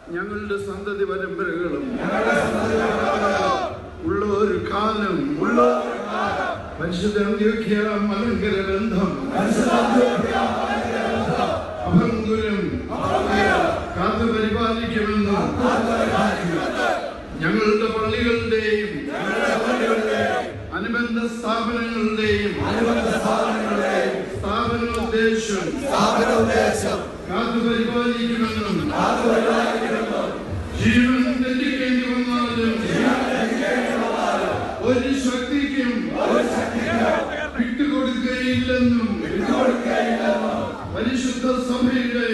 ഞങ്ങളുടെ സന്തതി പരമ്പരകളും ഉള്ള ഒരു കാലം പരിശുദ്ധ അന്ത്യോഖ്യ മലങ്കര ബന്ധം അഭംഗുരം കാത്തു പരിപാലിക്കുമെന്ന് ഞങ്ങളുടെ പള്ളികളുടെയും അനുബന്ധ സ്ഥാപനങ്ങളുടെയും സ്ഥാപനോദ്ദേശം കാത്തു പരിപാലിക്കുമെന്നും ജീവൻ തെറ്റിക്കേണ്ടി വന്നാലും ഒരു ശക്തിക്കും വിട്ടുകൊടുക്കുകയില്ലെന്നും പരിശുദ്ധ സഭയുടെ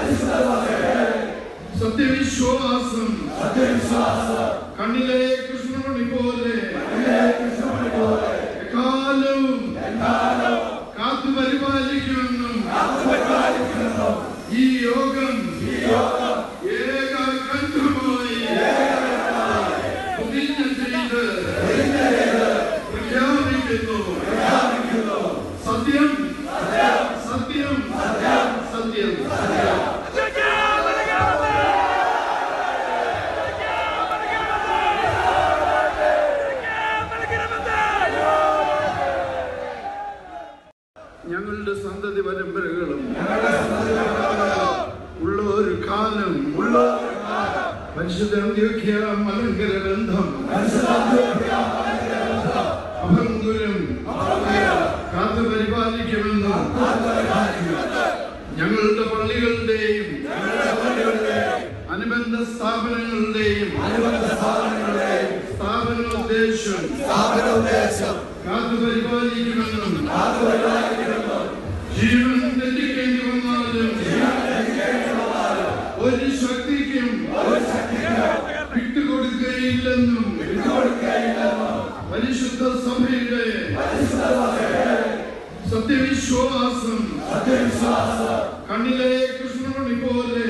സത്യവിശ്വാസം കണ്ണിലെ കൃഷ്ണമണി പോലെ എക്കാലവും കാത്തു പരിപാലിക്കുമെന്നും ഈ യോഗം ഏകാഗ്രമായി പ്രതിജ്ഞ ചെയ്ത് പ്രഖ്യാപിക്കുന്നു സത്യം സത്യം സത്യം ഞങ്ങളുടെ സന്തതി പരമ്പരകളും ഉള്ള ഒരു കാലം പരിശുദ്ധ അന്ത്യോഖ്യ മലങ്കര ബന്ധം അഭംഗുരം കാത്തു പരിപാലിക്കുമെന്ന് ഞങ്ങളുടെ പള്ളികളുടെയും അനുബന്ധ സ്ഥാപനങ്ങളുടെയും സ്ഥാപനോദ്ദേശം കാത്തു പരിപാലിക്കുമെന്നും ജീവൻ തെറ്റിക്കേണ്ടി വന്നാലും ഒരു ശക്തിക്കും വിട്ടുകൊടുക്കുകയില്ലെന്നും പരിശുദ്ധ സഭയുടെ സത്യവിശ്വാസം കണ്ണിലെ കൃഷ്ണമണി പോലെ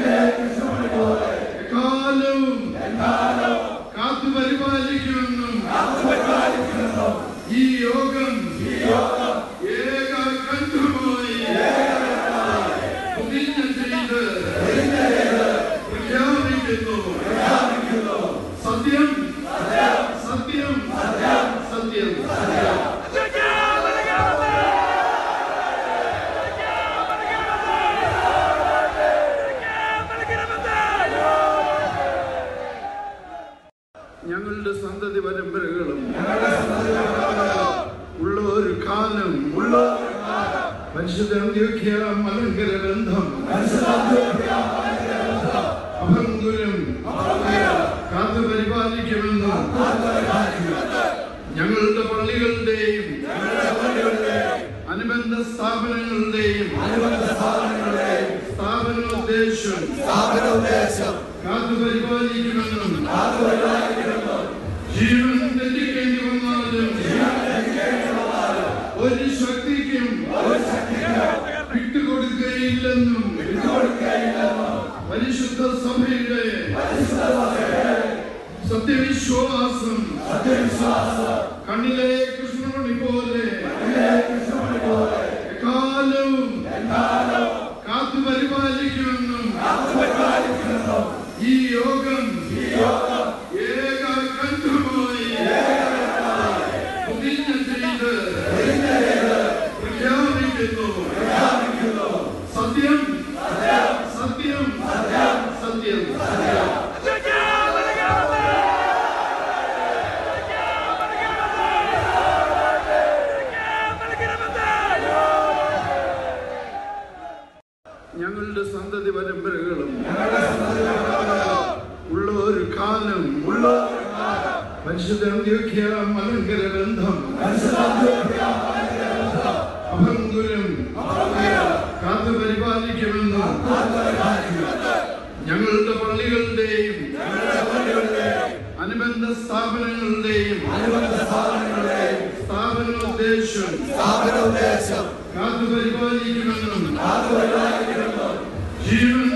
എക്കാലവും കാത്തു പരിപാലിക്കുമെന്നും ഈ യോഗം ഏകാഗ്രമായി പ്രതിജ്ഞ ചെയ്ത് പ്രഖ്യാപിക്കുന്നു സത്യം സത്യം സത്യം ഞങ്ങളുടെ സന്തതി പരമ്പരകളും ഉള്ള ഒരു കാലം പരിശുദ്ധ അന്ത്യോഖ്യ മലങ്കര ബന്ധം അഭംഗുരം കാത്തു പരിപാലിക്കുമെന്ന് ഞങ്ങളുടെ പള്ളികളുടെയും അനുബന്ധ സ്ഥാപനങ്ങളുടെയും സ്ഥാപനോദ്ദേശം കാത്തു പരിപാലിക്കുമെന്നും ജീവൻ തെറ്റിക്കേണ്ടി വന്നാലും ഒരു ശക്തിക്കും വിട്ടുകൊടുക്കുകയില്ലെന്നും പരിശുദ്ധ സഭയുടെ സത്യവിശ്വാസം കണ്ണിലെ കൃഷ്ണമണി പോലെ എക്കാലവും കാത്തു പരിപാലിക്കുമെന്നും ഈ യോഗം ഏകാഗ്രമായി പ്രതിജ്ഞ ചെയ്ത് പ്രഖ്യാപിക്കുന്നു സത്യം സത്യം സത്യം ഞങ്ങളുടെ സന്തതി പരമ്പരകളും ഉള്ള ഒരു കാലം പരിശുദ്ധ അന്ത്യോഖ്യ മലങ്കര ബന്ധം അഭംഗുരം കാത്തു പരിപാലിക്കുമെന്ന് ഞങ്ങളുടെ പള്ളികളുടെയും അനുബന്ധ സ്ഥാപനങ്ങളുടെയും സ്ഥാപനോദ്ദേശം കാത്തു പരിപാലിക്കുമെന്നും ജീവൻ